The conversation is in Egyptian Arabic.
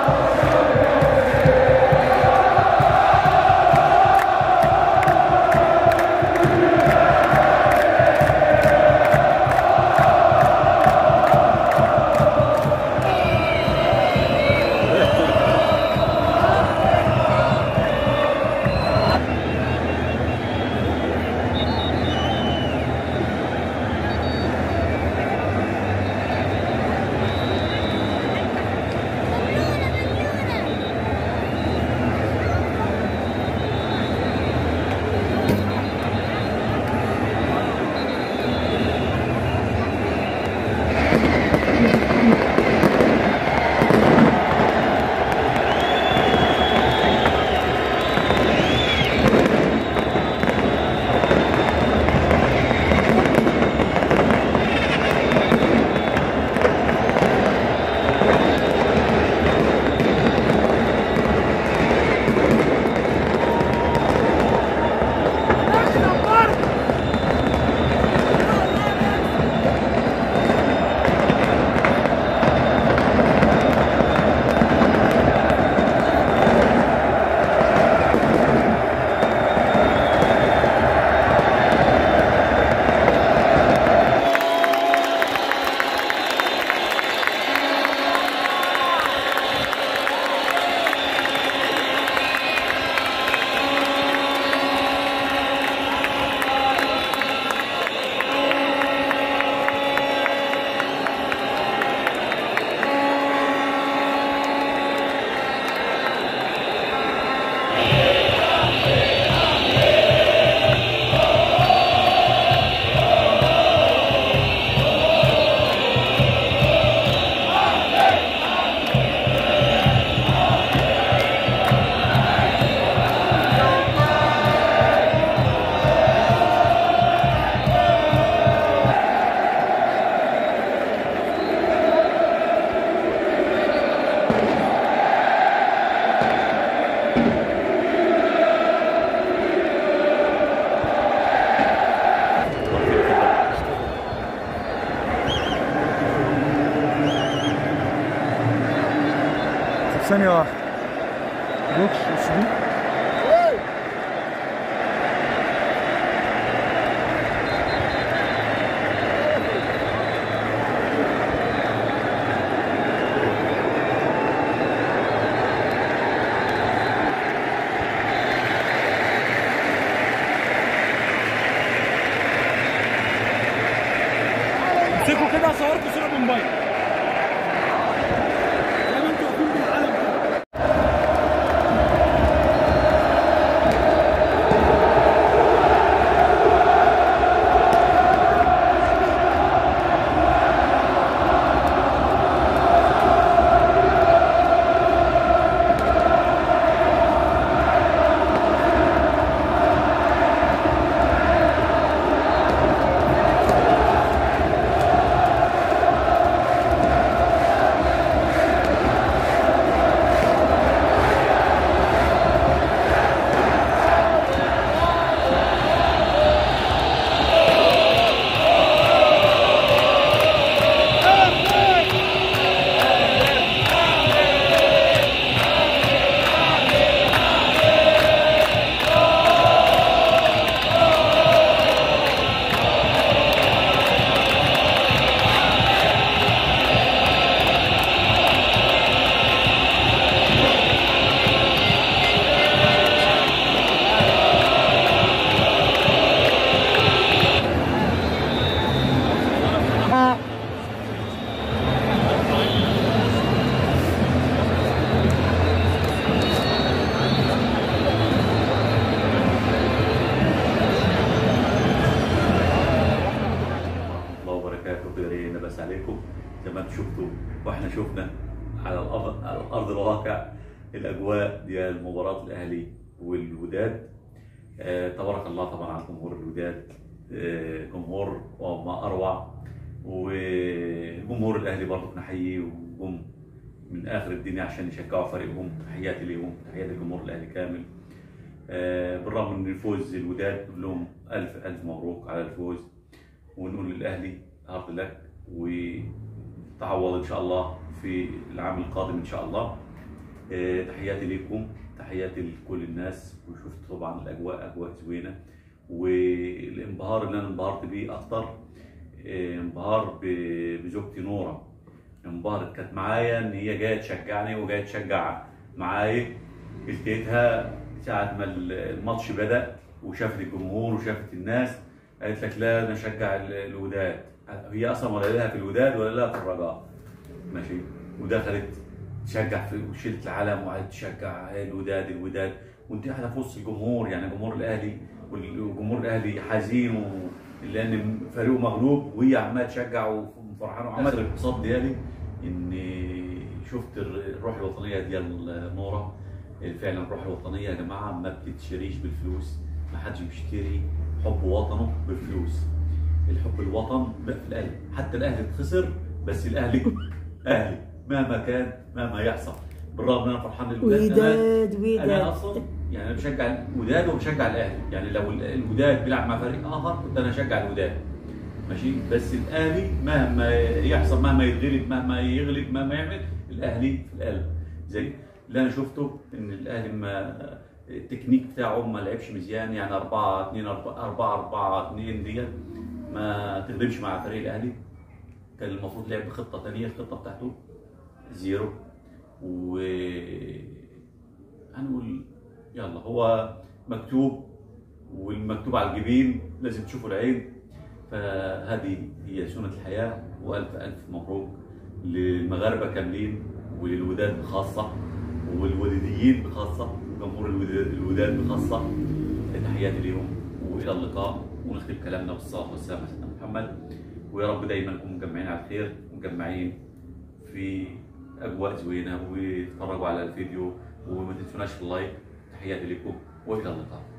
ثانية واحدة بوكس وسليب امسكوا كده صوركم صوره بموبايل زي ما انتوا واقفين بالعلم كده الله وبركاته كده ايه نبس عليكم زي ما انتم شفتوا واحنا شفنا على الارض على ارض الواقع الاجواء ديال مباراه الاهلي والوداد آه تبارك الله طبعا على جمهور الوداد آه جمهور وما اروع وجمهور الاهلي برضه نحييه وهم من اخر الدنيا عشان يشجعوا فريقهم تحياتي ليهم تحياتي لجمهور الاهلي كامل آه بالرغم من الفوز الوداد نقول لهم الف الف مبروك على الفوز ونقول للاهلي هارد لك وتعوض ان شاء الله في العام القادم ان شاء الله آه، تحياتي لكم تحياتي لكل الناس وشفت طبعا الاجواء اجواء زوينه والانبهار اللي انا انبهرت بيه اكتر آه، انبهار ب- بزوجتي نوره انبهرت كانت معايا ان هي جايه تشجعني وجايه تشجع معايا لقيتها ساعة ما الماتش بدأ وشافت الجمهور وشافت الناس قالت لك لا انا اشجع ال- الوداد هي اصلا ولا لها في الوداد ولا لها في الرجاء ماشي ودخلت تشجع في وشلت العلم وقعدت تشجع الوداد الوداد وانت قاعده في وسط الجمهور يعني جمهور الاهلي والجمهور الاهلي حزين و... لان فريقه مغلوب وهي عماله تشجع وفرحانه وعماله الاقتصاد ديالي ان شفت الروح الوطنيه ديال نوره فعلا الروح الوطنيه يا جماعه ما بتتشريش بالفلوس ما حدش بيشتري حب وطنه بالفلوس الحب الوطن بقى في القلب حتى الاهلي خسر بس الاهلي اهلي مهما كان مهما يحصل بالرغم ان انا فرحان للوداد أنا- وداد انا وداد اصلا يعني انا بشجع الوداد وبشجع الاهلي يعني لو ال- الوداد بيلعب مع فريق اخر كنت انا اشجع الوداد ماشي بس الاهلي مهما يحصل مهما يتغلب مهما يغلب مهما يعمل الاهلي في القلب زي اللي انا شفته ان الاهلي ما التكنيك بتاعه ما لعبش مزيان يعني 4 2 4 4 4 2 ديت ما تخدمش مع فريق الاهلي كان المفروض لعب بخطه ثانيه الخطه بتاعته زيرو و هنقول يلا هو مكتوب والمكتوب على الجبين لازم تشوفوا العين فهذه هي سنة الحياة وألف ألف مبروك للمغاربة كاملين وللوداد بخاصة والوداديين بخاصة وجمهور الوداد, الوداد بخاصة تحياتي ليهم وإلى اللقاء ونختم كلامنا بالصلاة والسلام على سيدنا محمد ويا رب دايما نكون مجمعين على الخير مجمعين في أجواء زوينة وتتفرجوا على الفيديو وما تنسوناش اللايك تحياتي لكم وإلى اللقاء